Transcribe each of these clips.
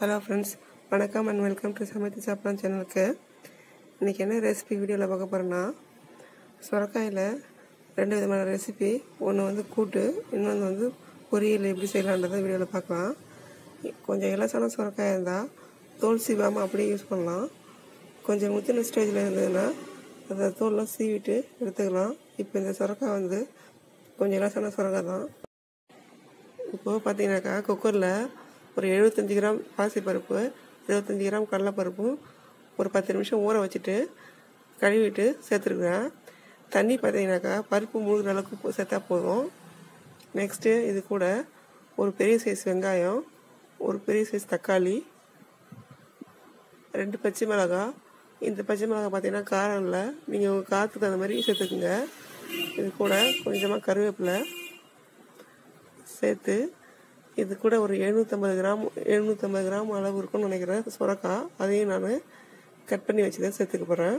hello friends வணக்கம் and welcome to சமைத்து சாப்பிடலாம் சேனலுக்கு இன்றைக்கி என்ன ரெசிபி வீடியோவில் பார்க்க போகிறேன்னா சுரக்காயில் ரெண்டு விதமான ரெசிபி ஒன்று வந்து கூட்டு இன்னொன்று வந்து பொரியல் எப்படி செய்யலான்றதை வீடியோவில் பார்க்கலாம் கொஞ்சம் இலசான சுரக்காயாக இருந்தால் தோல் சீவாமல் அப்படியே யூஸ் பண்ணலாம் கொஞ்சம் முத்தின ஸ்டேஜில் இருந்ததுன்னா அதை தோல்லாம் சீவிட்டு எடுத்துக்கலாம் இப்போ இந்த சுரக்காய் வந்து கொஞ்சம் இலசான சுரக்காய் தான் இப்போது பார்த்தீங்கன்னாக்கா குக்கரில் ஒரு எழுபத்தஞ்சி கிராம் பாசிப்பருப்பு எழுபத்தஞ்சி கிராம் கடலைப்பருப்பு ஒரு பத்து நிமிஷம் ஊற வச்சுட்டு கழுவிட்டு சேர்த்துருக்குறேன் தண்ணி பார்த்தீங்கன்னாக்கா பருப்பு முழுகிற அளவுக்கு சேர்த்தா போதும் நெக்ஸ்ட்டு இது கூட ஒரு பெரிய சைஸ் வெங்காயம் ஒரு பெரிய சைஸ் தக்காளி ரெண்டு பச்சை மிளகாய் இந்த பச்சை மிளகாய் பார்த்தீங்கன்னா காரம் இல்லை நீங்கள் உங்கள் காற்றுக்கு தகுந்த மாதிரி சேர்த்துக்குங்க இது கூட கொஞ்சமாக கருவேப்பிலை சேர்த்து இது கூட ஒரு எழுநூற்றம்பது கிராம் எழுநூற்றம்பது கிராம் அளவு இருக்கும்னு நினைக்கிறேன் சுரக்காய் அதையும் நான் கட் பண்ணி வச்சு தான் சேர்த்துக்க போகிறேன்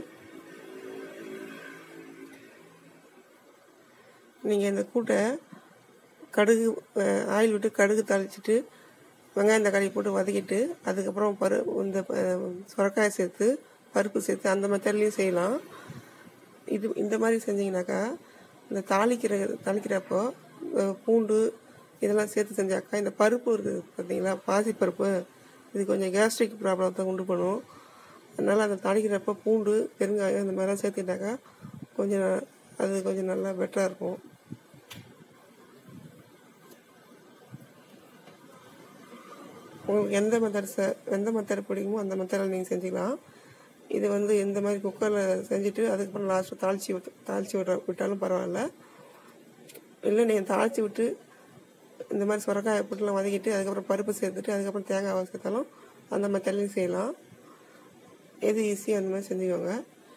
நீங்கள் இந்த கூட்டை கடுகு ஆயில் விட்டு கடுகு தாளிச்சிட்டு வெங்காயம் தக்காளி போட்டு வதக்கிட்டு அதுக்கப்புறம் பரு இந்த சுரக்காயை சேர்த்து பருப்பு சேர்த்து அந்த மெத்தட்லேயும் செய்யலாம் இது இந்த மாதிரி செஞ்சிங்கனாக்கா இந்த தாளிக்கிற தாளிக்கிறப்போ பூண்டு இதெல்லாம் சேர்த்து செஞ்சாக்கா இந்த பருப்பு இருக்குது பார்த்தீங்களா பாசிப்பருப்பு இது கொஞ்சம் கேஸ்ட்ரிக் ப்ராப்ளத்தை உண்டு பண்ணும் அதனால் அந்த தாளிக்கிறப்ப பூண்டு பெருங்காயம் இந்த மாதிரிலாம் சேர்த்துட்டாக்கா கொஞ்சம் அது கொஞ்சம் நல்லா பெட்டராக இருக்கும் உங்களுக்கு எந்த மெத்தட் ச எந்த மெத்தட் பிடிக்குமோ அந்த மெத்தடில் நீங்கள் செஞ்சுக்கலாம் இது வந்து இந்த மாதிரி குக்கரில் செஞ்சுட்டு அதுக்கப்புறம் லாஸ்ட்டு தாளித்து விட்டு தாளித்து விட விட்டாலும் பரவாயில்ல இல்லை நீங்கள் தாளித்து விட்டு இந்த மாதிரி சுரக்காயை போட்டுலாம் வதக்கிட்டு அதுக்கப்புறம் பருப்பு சேர்த்துட்டு அதுக்கப்புறம் தேங்காய் சேர்த்தாலும் அந்த மெத்தட்லையும் செய்யலாம் எது ஈஸியாக அந்த மாதிரி செஞ்சுக்கோங்க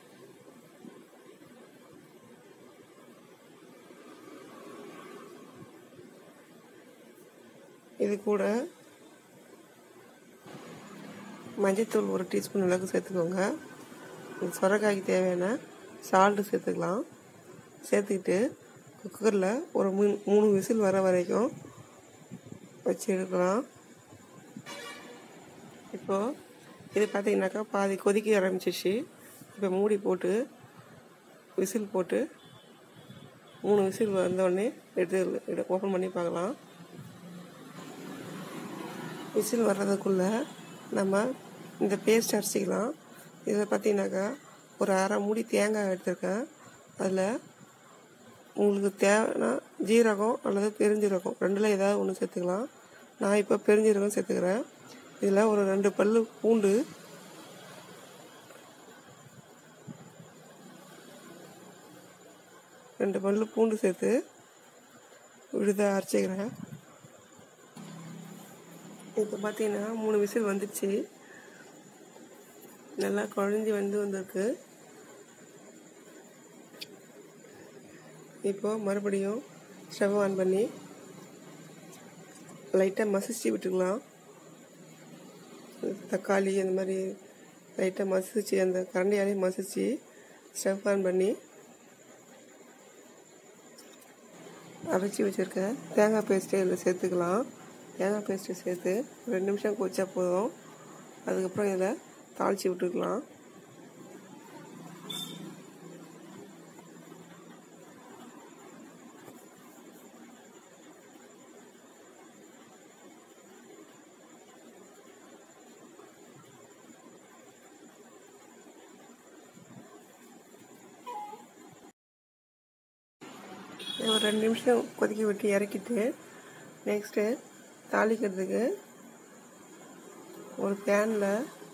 இது கூட மஞ்சத்தூள் ஒரு டீஸ்பூன் அளவுக்கு சேர்த்துக்கோங்க சுரக்காய்க்கு தேவையான சால்ட்டு சேர்த்துக்கலாம் சேர்த்துக்கிட்டு குக்கரில் ஒரு மூணு மூணு விசில் வர வரைக்கும் வச்சு எடுக்கலாம் இப்போது இது பார்த்தீங்கன்னாக்கா பாதி கொதிக்க ஆரம்பிச்சிச்சு இப்போ மூடி போட்டு விசில் போட்டு மூணு விசில் வந்தோடனே எடுத்து ஓப்பன் பண்ணி பார்க்கலாம் விசில் வர்றதுக்குள்ளே நம்ம இந்த பேஸ்ட் அரைச்சிக்கலாம் இதில் பார்த்தீங்கன்னாக்கா ஒரு அரை மூடி தேங்காய் எடுத்திருக்கேன் அதில் உங்களுக்கு தேவைன்னா ஜீரகம் அல்லது பெருஞ்சீரகம் ரெண்டில் ஏதாவது ஒன்று சேர்த்துக்கலாம் நான் இப்போ பெருஞ்சீரகம் சேர்த்துக்கிறேன் இதில் ஒரு ரெண்டு பல் பூண்டு ரெண்டு பல் பூண்டு சேர்த்து விழுதாக அரைச்சிக்கிறேன் இப்போ பார்த்தீங்கன்னா மூணு விசில் வந்துடுச்சு நல்லா குழஞ்சி வந்து வந்திருக்கு இப்போது மறுபடியும் ஸ்டவ் ஆன் பண்ணி லைட்டாக மசிச்சு விட்டுக்கலாம் தக்காளி அந்த மாதிரி லைட்டாக மசிச்சு அந்த கரண்டியாலே மசிச்சு ஸ்டவ் ஆன் பண்ணி அரைச்சி வச்சுருக்க தேங்காய் பேஸ்ட்டு இதில் சேர்த்துக்கலாம் தேங்காய் பேஸ்ட்டு சேர்த்து ரெண்டு நிமிஷம் கொச்சா போதும் அதுக்கப்புறம் இதில் தாளித்து விட்டுக்கலாம் ஒரு ரெண்டு நிமிஷம் கொதிக்க விட்டு இறக்கிட்டு நெக்ஸ்ட்டு தாளிக்கிறதுக்கு ஒரு பேனில்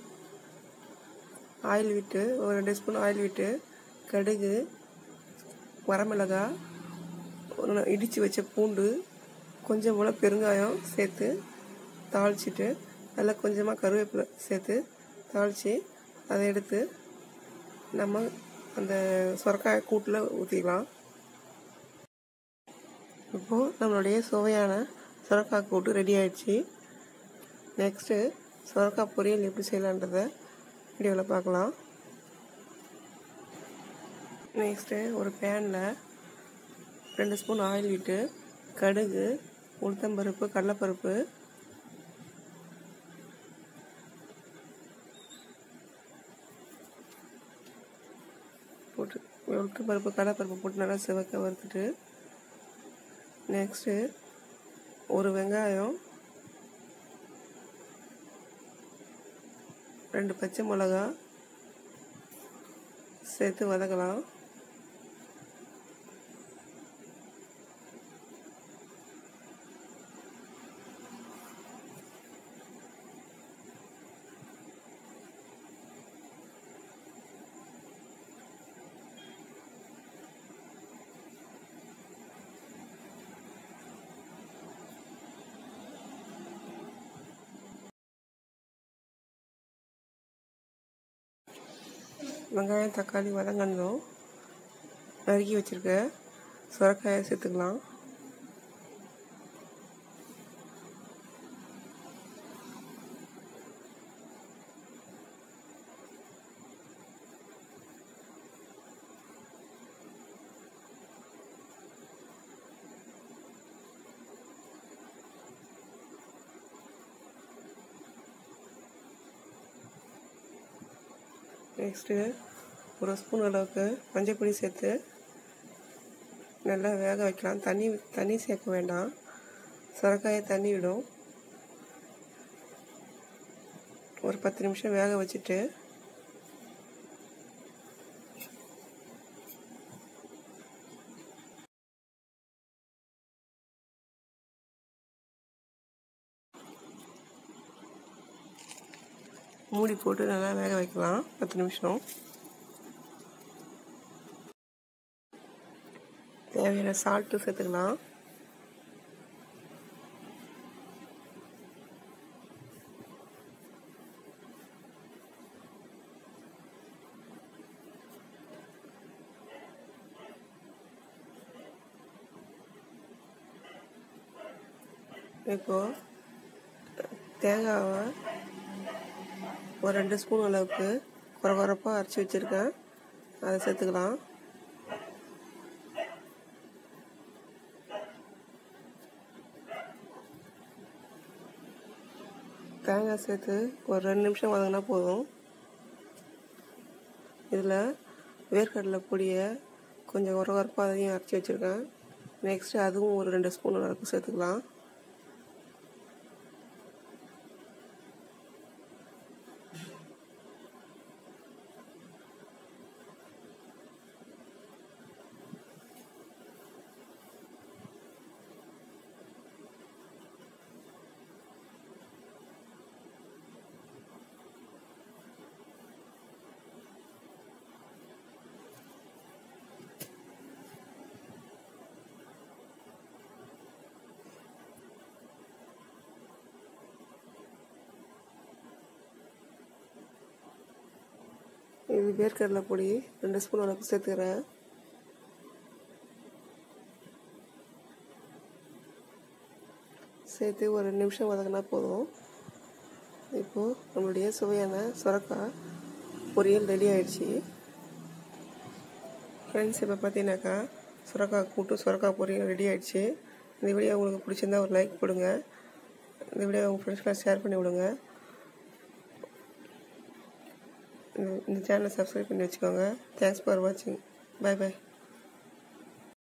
ஆயில் விட்டு ஒரு ரெண்டு ஸ்பூன் ஆயில் விட்டு கடுகு வரமிளகாய் ஒரு இடித்து வச்ச பூண்டு கொஞ்சம் போல் பெருங்காயம் சேர்த்து தாளிச்சிட்டு அதில் கொஞ்சமாக கருவேப்பிலை சேர்த்து தாளித்து அதை எடுத்து நம்ம அந்த சுரக்காய் கூட்டில் ஊற்றிக்கலாம் இப்போது நம்மளுடைய சுவையான சுரக்காய் கூட்டு ரெடி ஆயிடுச்சு நெக்ஸ்ட்டு சுரக்காய் பொரியல் எப்படி செய்யலான்றதை வீடியோவில் பார்க்கலாம் நெக்ஸ்ட்டு ஒரு பேனில் ரெண்டு ஸ்பூன் ஆயில் விட்டு கடுகு உளுத்தம்பருப்பு கடலைப்பருப்பு உளுத்தம் பருப்பு கடலைப்பருப்பு போட்டு நல்லா சிவக்க வறுத்துட்டு நெக்ஸ்ட்டு ஒரு வெங்காயம் ரெண்டு பச்சை மிளகா சேர்த்து வதக்கலாம் வெங்காயம் தக்காளி வதங்கணும் நறுக்கி வச்சுருக்க சுரக்காயை சேர்த்துக்கலாம் நெக்ஸ்ட்டு ஒரு ஸ்பூன் அளவுக்கு மஞ்சள் பொடி சேர்த்து நல்லா வேக வைக்கலாம் தண்ணி தண்ணி சேர்க்க வேண்டாம் சுரக்காயை தண்ணி விடும் ஒரு பத்து நிமிஷம் வேக வச்சுட்டு மூடி போட்டு நல்லா வேக வைக்கலாம் பத்து நிமிஷம் தேவையான சால்ட்டு சேர்த்துக்கலாம் இப்போ தேங்காவை ஒரு ரெண்டு ஸ்பூன் அளவுக்கு குறை குறைப்பாக அரைச்சி வச்சுருக்கேன் அதை சேர்த்துக்கலாம் தேங்காய் சேர்த்து ஒரு ரெண்டு நிமிஷம் வதங்கினா போதும் இதில் வேர்க்கடலை பொடியை கொஞ்சம் உர உரப்பாக அதையும் அரைச்சி வச்சுருக்கேன் நெக்ஸ்ட்டு அதுவும் ஒரு ரெண்டு ஸ்பூன் அளவுக்கு சேர்த்துக்கலாம் இது வேர்க்கடலை பொடி ரெண்டு ஸ்பூன் அளவுக்கு சேர்த்துக்கிறேன் சேர்த்து ஒரு ரெண்டு நிமிஷம் வதங்கினா போதும் இப்போது நம்மளுடைய சுவையான சுரக்காய் பொரியல் ரெடி ஆயிடுச்சு ஃப்ரெண்ட்ஸ் இப்போ பார்த்தீங்கன்னாக்கா சுரக்காய் கூட்டு சுரக்காய் பொரியல் ரெடி ஆயிடுச்சு இந்த வீடியோ உங்களுக்கு பிடிச்சிருந்தா ஒரு லைக் கொடுங்க இந்த வீடியோ உங்கள் ஃப்ரெண்ட்ஸ்க்கெலாம் ஷேர் பண்ணி விடுங்க இந்த சேனலை சப்ஸ்கிரைப் பண்ணி வச்சுக்கோங்க தேங்க்ஸ் ஃபார் வாட்சிங் பை பை